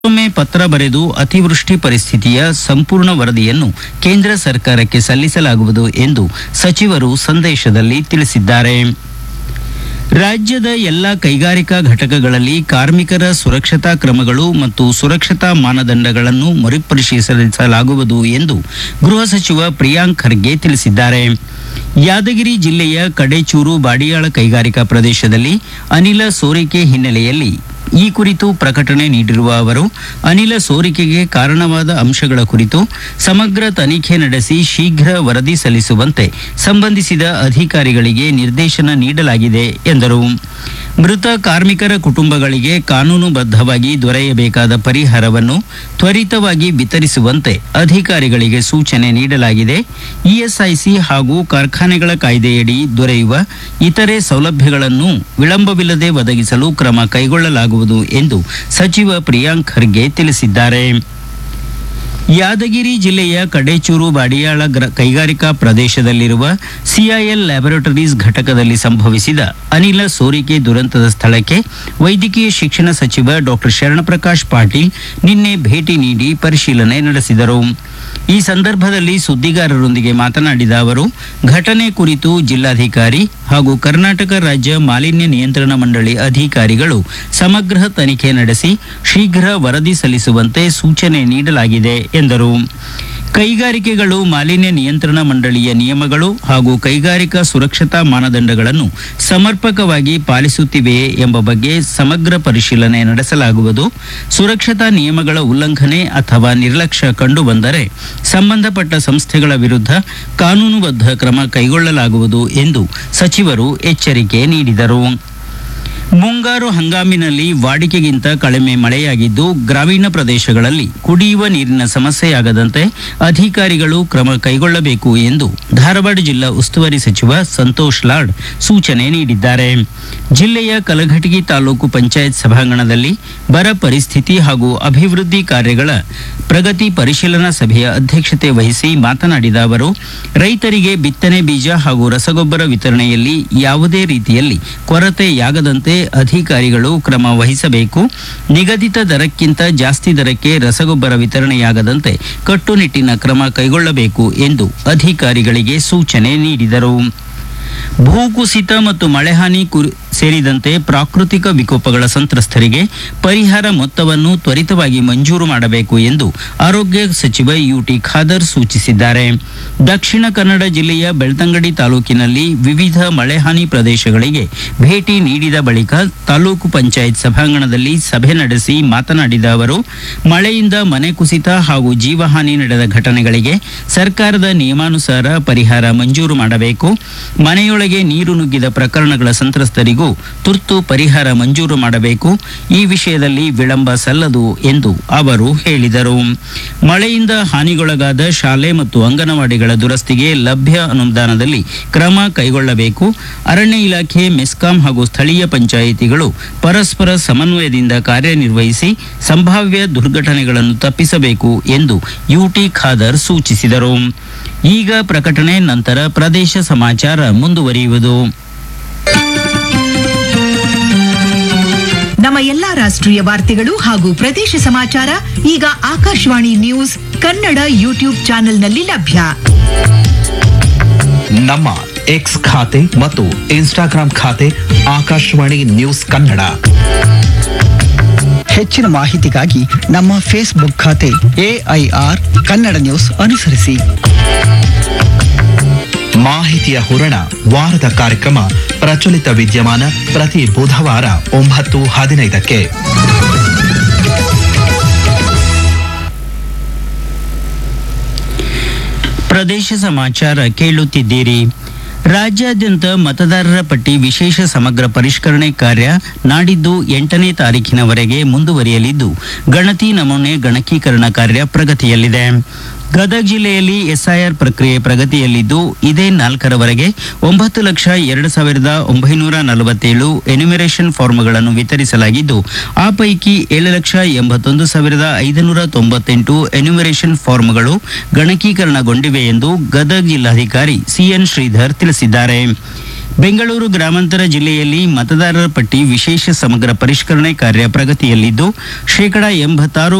ಮತ್ತೊಮ್ಮೆ ಪತ್ರ ಬರೆದು ಅತಿವೃಷ್ಟಿ ಪರಿಸ್ಥಿತಿಯ ಸಂಪೂರ್ಣ ವರದಿಯನ್ನು ಕೇಂದ್ರ ಸರ್ಕಾರಕ್ಕೆ ಸಲ್ಲಿಸಲಾಗುವುದು ಎಂದು ಸಚಿವರು ಸಂದೇಶದಲ್ಲಿ ತಿಳಿಸಿದ್ದಾರೆ ರಾಜ್ಯದ ಎಲ್ಲ ಕೈಗಾರಿಕಾ ಘಟಕಗಳಲ್ಲಿ ಕಾರ್ಮಿಕರ ಸುರಕ್ಷತಾ ಕ್ರಮಗಳು ಮತ್ತು ಸುರಕ್ಷತಾ ಮಾನದಂಡಗಳನ್ನು ಮರುಪರಿಶೀಲಿಸಲಾಗುವುದು ಎಂದು ಗೃಹ ಸಚಿವ ಪ್ರಿಯಾಂಕ್ ಖರ್ಗೆ ತಿಳಿಸಿದ್ದಾರೆ ಯಾದಗಿರಿ ಜಿಲ್ಲೆಯ ಕಡೇಚೂರು ಬಾಡಿಯಾಳ ಕೈಗಾರಿಕಾ ಪ್ರದೇಶದಲ್ಲಿ ಅನಿಲ ಸೋರಿಕೆ ಹಿನ್ನೆಲೆಯಲ್ಲಿ ಈ ಕುರಿತು ಪ್ರಕಟಣೆ ನೀಡಿರುವ ಅವರು ಅನಿಲ ಸೋರಿಕೆಗೆ ಕಾರಣವಾದ ಅಂಶಗಳ ಕುರಿತು ಸಮಗ್ರ ತನಿಖೆ ನಡೆಸಿ ಶೀಘ್ರ ವರದಿ ಸಲ್ಲಿಸುವಂತೆ ಸಂಬಂಧಿಸಿದ ಅಧಿಕಾರಿಗಳಿಗೆ ನಿರ್ದೇಶನ ನೀಡಲಾಗಿದೆ ಎಂದರು ಮೃತ ಕಾರ್ಮಿಕರ ಕುಟುಂಬಗಳಿಗೆ ಕಾನೂನುಬದ್ಧವಾಗಿ ದೊರೆಯಬೇಕಾದ ಪರಿಹಾರವನ್ನು ತ್ವರಿತವಾಗಿ ವಿತರಿಸುವಂತೆ ಅಧಿಕಾರಿಗಳಿಗೆ ಸೂಚನೆ ನೀಡಲಾಗಿದೆ ಇಎಸ್ಐಸಿ ಹಾಗೂ ಕಾರ್ಖಾನೆಗಳ ಕಾಯ್ದೆಯಡಿ ದೊರೆಯುವ ಇತರೆ ಸೌಲಭ್ಯಗಳನ್ನು ವಿಳಂಬವಿಲ್ಲದೆ ಒದಗಿಸಲು ಕ್ರಮ ಕೈಗೊಳ್ಳಲಾಗುವುದು ಎಂದು ಸಚಿವ ಪ್ರಿಯಾಂಕ್ ಖರ್ಗೆ ತಿಳಿಸಿದ್ದಾರೆ ಯಾದಗಿರಿ ಜಿಲ್ಲೆಯ ಕಡೇಚೂರು ಬಾಡಿಯಾಳ ಗ್ರ- ಕೈಗಾರಿಕಾ ಪ್ರದೇಶದಲ್ಲಿರುವ ಸಿಐಎಲ್ ಲ್ಯಾಬೊರೇಟರೀಸ್ ಘಟಕದಲ್ಲಿ ಸಂಭವಿಸಿದ ಅನಿಲ ಸೋರಿಕೆ ದುರಂತದ ಸ್ಥಳಕ್ಕೆ ವೈದ್ಯಕೀಯ ಶಿಕ್ಷಣ ಸಚಿವ ಡಾಕ್ಟರ್ ಶರಣಪ್ರಕಾಶ್ ಪಾಟೀಲ್ ನಿನ್ನೆ ಭೇಟಿ ನೀಡಿ ಪರಿಶೀಲನೆ ನಡೆಸಿದರು ಈ ಸಂದರ್ಭದಲ್ಲಿ ಸುದ್ದಿಗಾರರೊಂದಿಗೆ ಮಾತನಾಡಿದ ಅವರು ಘಟನೆ ಕುರಿತು ಜಿಲ್ಲಾಧಿಕಾರಿ ಹಾಗೂ ಕರ್ನಾಟಕ ರಾಜ್ಯ ಮಾಲಿನ್ಯ ನಿಯಂತ್ರಣ ಮಂಡಳಿ ಅಧಿಕಾರಿಗಳು ಸಮಗ್ರ ತನಿಖೆ ನಡೆಸಿ ಶೀಘ್ರ ವರದಿ ಸಲ್ಲಿಸುವಂತೆ ಸೂಚನೆ ನೀಡಲಾಗಿದೆ ಎಂದರು ಕೈಗಾರಿಕೆಗಳು ಮಾಲಿನ್ಯ ನಿಯಂತ್ರಣ ಮಂಡಳಿಯ ನಿಯಮಗಳು ಹಾಗೂ ಕೈಗಾರಿಕಾ ಸುರಕ್ಷತಾ ಮಾನದಂಡಗಳನ್ನು ಸಮರ್ಪಕವಾಗಿ ಪಾಲಿಸುತ್ತಿವೆಯೇ ಎಂಬ ಬಗ್ಗೆ ಸಮಗ್ರ ಪರಿಶೀಲನೆ ನಡೆಸಲಾಗುವುದು ಸುರಕ್ಷತಾ ನಿಯಮಗಳ ಉಲ್ಲಂಘನೆ ಅಥವಾ ನಿರ್ಲಕ್ಷ್ಯ ಕಂಡುಬಂದರೆ ಸಂಬಂಧಪಟ್ಟ ಸಂಸ್ಥೆಗಳ ವಿರುದ್ಧ ಕಾನೂನುಬದ್ಧ ಕ್ರಮ ಕೈಗೊಳ್ಳಲಾಗುವುದು ಎಂದು ಸಚಿವರು ಎಚ್ಚರಿಕೆ ನೀಡಿದರು ಮುಂಗಾರು ಹಂಗಾಮಿನಲ್ಲಿ ವಾಡಿಕೆಗಿಂತ ಕಡಿಮೆ ಮಳೆಯಾಗಿದ್ದು ಗ್ರಾಮೀಣ ಪ್ರದೇಶಗಳಲ್ಲಿ ಕುಡಿಯುವ ನೀರಿನ ಸಮಸ್ಯೆಯಾಗದಂತೆ ಅಧಿಕಾರಿಗಳು ಕ್ರಮ ಕೈಗೊಳ್ಳಬೇಕು ಎಂದು ಧಾರವಾಡ ಜಿಲ್ಲಾ ಉಸ್ತುವಾರಿ ಸಚಿವ ಸಂತೋಷ್ ಲಾಡ್ ಸೂಚನೆ ನೀಡಿದ್ದಾರೆ ಜಿಲ್ಲೆಯ ಕಲಘಟಗಿ ತಾಲೂಕು ಪಂಚಾಯತ್ ಸಭಾಂಗಣದಲ್ಲಿ ಬರ ಪರಿಸ್ಥಿತಿ ಹಾಗೂ ಅಭಿವೃದ್ಧಿ ಕಾರ್ಯಗಳ ಪ್ರಗತಿ ಪರಿಶೀಲನಾ ಸಭೆಯ ಅಧ್ಯಕ್ಷತೆ ವಹಿಸಿ ಮಾತನಾಡಿದ ಅವರು ರೈತರಿಗೆ ಬಿತ್ತನೆ ಬೀಜ ಹಾಗೂ ರಸಗೊಬ್ಬರ ವಿತರಣೆಯಲ್ಲಿ ಯಾವುದೇ ರೀತಿಯಲ್ಲಿ ಕೊರತೆಯಾಗದಂತೆ ಅಧಿಕಾರಿಗಳು ಕ್ರಮ ವಹಿಸಬೇಕು ನಿಗದಿತ ದರಕ್ಕಿಂತ ಜಾಸ್ತಿ ದರಕ್ಕೆ ರಸಗೊಬ್ಬರ ವಿತರಣೆಯಾಗದಂತೆ ಕಟ್ಟುನಿಟ್ಟಿನ ಕ್ರಮ ಕೈಗೊಳ್ಳಬೇಕು ಎಂದು ಅಧಿಕಾರಿಗಳಿಗೆ ಸೂಚನೆ ನೀಡಿದರು ಭೂಕುಸಿತ ಮತ್ತು ಮಳೆಹಾನಿ ಕುರಿ- ಸೇರಿದಂತೆ ಪ್ರಾಕೃತಿಕ ವಿಕೋಪಗಳ ಸಂತ್ರಸ್ತರಿಗೆ ಪರಿಹಾರ ಮೊತ್ತವನ್ನು ತ್ವರಿತವಾಗಿ ಮಂಜೂರು ಮಾಡಬೇಕು ಎಂದು ಆರೋಗ್ಯ ಸಚಿವ ಯುಟಿ ಖಾದರ್ ಸೂಚಿಸಿದ್ದಾರೆ ದಕ್ಷಿಣ ಕನ್ನಡ ಜಿಲ್ಲೆಯ ಬೆಳ್ತಂಗಡಿ ತಾಲೂಕಿನಲ್ಲಿ ವಿವಿಧ ಮಳೆಹಾನಿ ಪ್ರದೇಶಗಳಿಗೆ ಭೇಟಿ ನೀಡಿದ ಬಳಿಕ ತಾಲೂಕು ಪಂಚಾಯತ್ ಸಭಾಂಗಣದಲ್ಲಿ ಸಭೆ ನಡೆಸಿ ಮಾತನಾಡಿದ ಅವರು ಮಳೆಯಿಂದ ಮನೆ ಕುಸಿತ ಹಾಗೂ ಜೀವಹಾನಿ ನಡೆದ ಘಟನೆಗಳಿಗೆ ಸರ್ಕಾರದ ನಿಯಮಾನುಸಾರ ಪರಿಹಾರ ಮಂಜೂರು ಮಾಡಬೇಕು ಮನೆಯೊಳಗೆ ನೀರು ನುಗ್ಗಿದ ಪ್ರಕರಣಗಳ ಸಂತ್ರಸ್ತರಿಗೂ ತುರ್ತು ಪರಿಹಾರ ಮಂಜೂರು ಮಾಡಬೇಕು ಈ ವಿಷಯದಲ್ಲಿ ವಿಳಂಬ ಸಲ್ಲದು ಎಂದು ಅವರು ಹೇಳಿದರು ಮಳೆಯಿಂದ ಹಾನಿಗೊಳಗಾದ ಶಾಲೆ ಮತ್ತು ಅಂಗನವಾಡಿಗಳ ದುರಸ್ತಿಗೆ ಲಭ್ಯ ಅನುದಾನದಲ್ಲಿ ಕ್ರಮ ಕೈಗೊಳ್ಳಬೇಕು ಅರಣ್ಯ ಇಲಾಖೆ ಮೆಸ್ಕಾಂ ಹಾಗೂ ಸ್ಥಳೀಯ ಪಂಚಾಯಿತಿಗಳು ಪರಸ್ಪರ ಸಮನ್ವಯದಿಂದ ಕಾರ್ಯನಿರ್ವಹಿಸಿ ಸಂಭಾವ್ಯ ದುರ್ಘಟನೆಗಳನ್ನು ತಪ್ಪಿಸಬೇಕು ಎಂದು ಯುಟಿ ಖಾದರ್ ಸೂಚಿಸಿದರು ಈಗ ಪ್ರಕಟಣೆ ನಂತರ ಪ್ರದೇಶ ಸಮಾಚಾರ ಮುಂದುವರಿಯುವುದು ನಮ್ಮ ಎಲ್ಲಾ ರಾಷ್ಟ್ರೀಯ ವಾರ್ತೆಗಳು ಹಾಗೂ ಪ್ರದೇಶ ಸಮಾಚಾರ ಈಗ ಆಕಾಶವಾಣಿ ನ್ಯೂಸ್ ಕನ್ನಡ ಯೂಟ್ಯೂಬ್ ಚಾನೆಲ್ನಲ್ಲಿ ಲಭ್ಯ ನಮ್ಮ ಎಕ್ಸ್ ಖಾತೆ ಮತ್ತು ಇನ್ಸ್ಟಾಗ್ರಾಂ ಖಾತೆ ಆಕಾಶವಾಣಿ ನ್ಯೂಸ್ ಕನ್ನಡ ಹೆಚ್ಚಿನ ಮಾಹಿತಿಗಾಗಿ ನಮ್ಮ ಫೇಸ್ಬುಕ್ ಖಾತೆ ಎಐಆರ್ ಕನ್ನಡ ನ್ಯೂಸ್ ಅನುಸರಿಸಿ ಮಾಹಿತಿಯ ಹೂರಣ ವಾರದ ಕಾರ್ಯಕ್ರಮ ಪ್ರಚಲಿತ ವಿದ್ಯಮಾನ ಪ್ರತಿ ಬುಧವಾರ ಒಂಬತ್ತು ಹದಿನೈದಕ್ಕೆ ಪ್ರದೇಶ ಸಮಾಚಾರ ಕೇಳುತ್ತಿದ್ದೀರಿ ರಾಜ್ಯಾದ್ಯಂತ ಮತದಾರರ ಪಟ್ಟಿ ವಿಶೇಷ ಸಮಗ್ರ ಪರಿಷ್ಕರಣೆ ಕಾರ್ಯ ನಾಡಿದ್ದು ಎಂಟನೇ ತಾರೀಖಿನವರೆಗೆ ಮುಂದುವರಿಯಲಿದ್ದು ಗಣತಿ ನಮೂನೆ ಗಣಕೀಕರಣ ಕಾರ್ಯ ಪ್ರಗತಿಯಲ್ಲಿದೆ ಗದಗ ಜಿಲ್ಲೆಯಲ್ಲಿ ಎಸ್ಐಆರ್ ಪ್ರಕ್ರಿಯೆ ಪ್ರಗತಿಯಲ್ಲಿದ್ದು ಇದೇ ನಾಲ್ಕರವರೆಗೆ ಒಂಬತ್ತು ಲಕ್ಷ ಎರಡು ಸಾವಿರದ ಒಂಬೈನೂರ ನಲವತ್ತೇಳು ಎನ್ಯುಮರೇಷನ್ ಫಾರ್ಮ್ಗಳನ್ನು ವಿತರಿಸಲಾಗಿದ್ದು ಆ ಪೈಕಿ ಏಳು ಲಕ್ಷ ಎಂಬತ್ತೊಂದು ಸಾವಿರದ ಐದುನೂರ ತೊಂಬತ್ತೆಂಟು ಎನ್ಯುಮರೇಷನ್ ಫಾರ್ಮ್ಗಳು ಗಣಕೀಕರಣಗೊಂಡಿವೆ ಎಂದು ಗದಗ ಜಿಲ್ಲಾಧಿಕಾರಿ ಸಿಎನ್ ಶ್ರೀಧರ್ ತಿಳಿಸಿದ್ದಾರೆ ಬೆಂಗಳೂರು ಗ್ರಾಮಾಂತರ ಜಿಲ್ಲೆಯಲ್ಲಿ ಮತದಾರರ ಪಟ್ಟಿ ವಿಶೇಷ ಸಮಗ್ರ ಪರಿಷ್ಕರಣೆ ಕಾರ್ಯ ಪ್ರಗತಿಯಲ್ಲಿದ್ದು ಶೇಕಡಾ ಎಂಬತ್ತಾರು